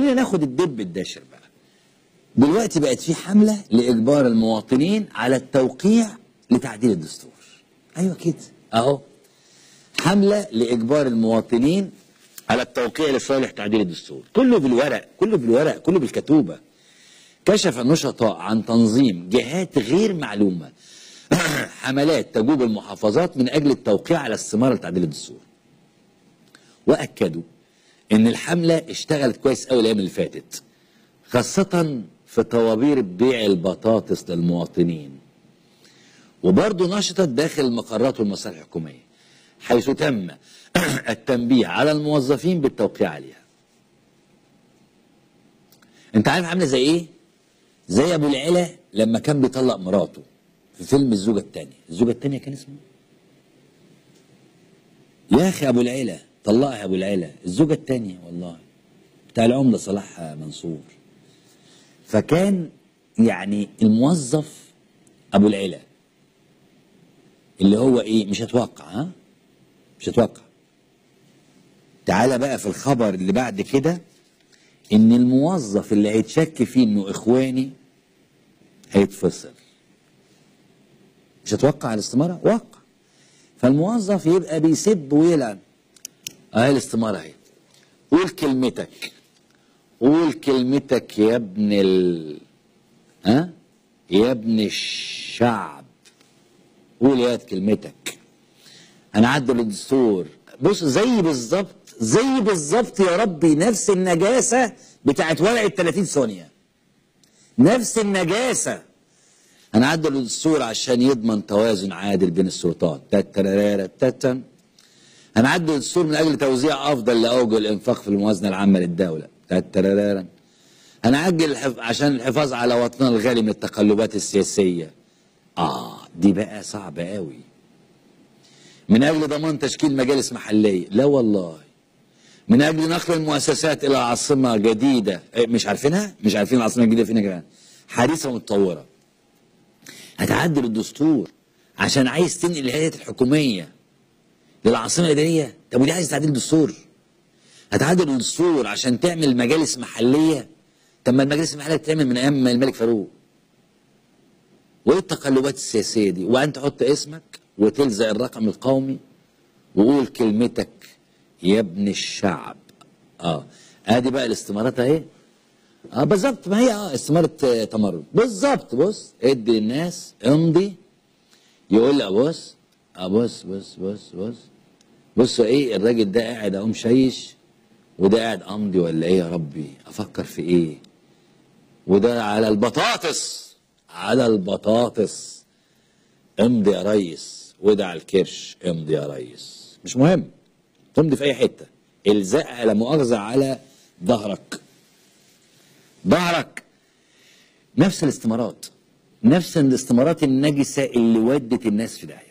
خلينا ناخد الدب الداشر بقى دلوقتي بقت في حملة لإجبار المواطنين على التوقيع لتعديل الدستور أيوة كده أهو حملة لإجبار المواطنين على التوقيع لصالح تعديل الدستور كله بالورق كله بالورق كله بالكتوبة كشف النشطاء عن تنظيم جهات غير معلومة حملات تجوب المحافظات من أجل التوقيع على استمارة لتعديل الدستور وأكدوا إن الحملة اشتغلت كويس أوي الأيام اللي فاتت خاصة في طوابير بيع البطاطس للمواطنين وبرضه نشطت داخل المقرات والمصالح الحكومية حيث تم التنبيه على الموظفين بالتوقيع عليها انت عارف عامله زي ايه زي ابو العلا لما كان بيطلق مراته في فيلم الزوجة التانية الزوجة التانية كان اسمه يا اخي ابو العلا طلقها يا ابو العلا الزوجة التانية والله بتاع العمدة صلاح منصور فكان يعني الموظف ابو العلا اللي هو ايه مش هتوقع ها مش هتوقع تعالى بقى في الخبر اللي بعد كده ان الموظف اللي هيتشك فيه انه اخواني هيتفصل مش هتوقع على الاستماره وقع فالموظف يبقى بيسب ويلعن اهي الاستماره اهي قول كلمتك قول كلمتك يا ابن ال ها يا ابن الشعب قول يا كلمتك هنعدل الدستور بص زي بالظبط زي بالظبط يا ربي نفس النجاسه بتاعت ورقه 30 ثانيه نفس النجاسه هنعدل الدستور عشان يضمن توازن عادل بين السلطات تترارارا تتن هنعدل الدستور من اجل توزيع افضل لاوجه الانفاق في الموازنه العامه للدوله تترارارا هنعجل الحف... عشان الحفاظ على وطننا الغالي من التقلبات السياسيه اه دي بقى صعبه قوي من اجل ضمان تشكيل مجالس محليه لا والله من اجل نقل المؤسسات الى عاصمه جديده إيه مش عارفينها مش عارفين العاصمه الجديده فين يا جماعه حديثه ومتطوره هتعدل الدستور عشان عايز تنقل الهيئات الحكوميه للعاصمه الاداريه طب ودي عايز تعديل دستور هتعدل الدستور عشان تعمل مجالس محليه طب ما المجالس المحليه بتتعمل من ايام الملك فاروق وايه التقلبات السياسيه دي وانت تحط اسمك وتلزق الرقم القومي وقول كلمتك يا ابن الشعب اه ادي بقى الاستمارات اهي اه بالظبط ما هي اه استمارة آه، تمرد بالظبط بص ادي للناس امضي يقول لي ابص ابص بص بص بص بص ايه الراجل ده قاعد اهو مشيش وده قاعد امضي ولا ايه يا ربي افكر في ايه وده على البطاطس على البطاطس امضي يا ريس وده على الكرش امضي يا ريس مش مهم تمضي في اي حته الزقها لا مؤاخذه على ظهرك ظهرك نفس الاستمارات نفس الاستمارات النجسه اللي ودت الناس في داهيه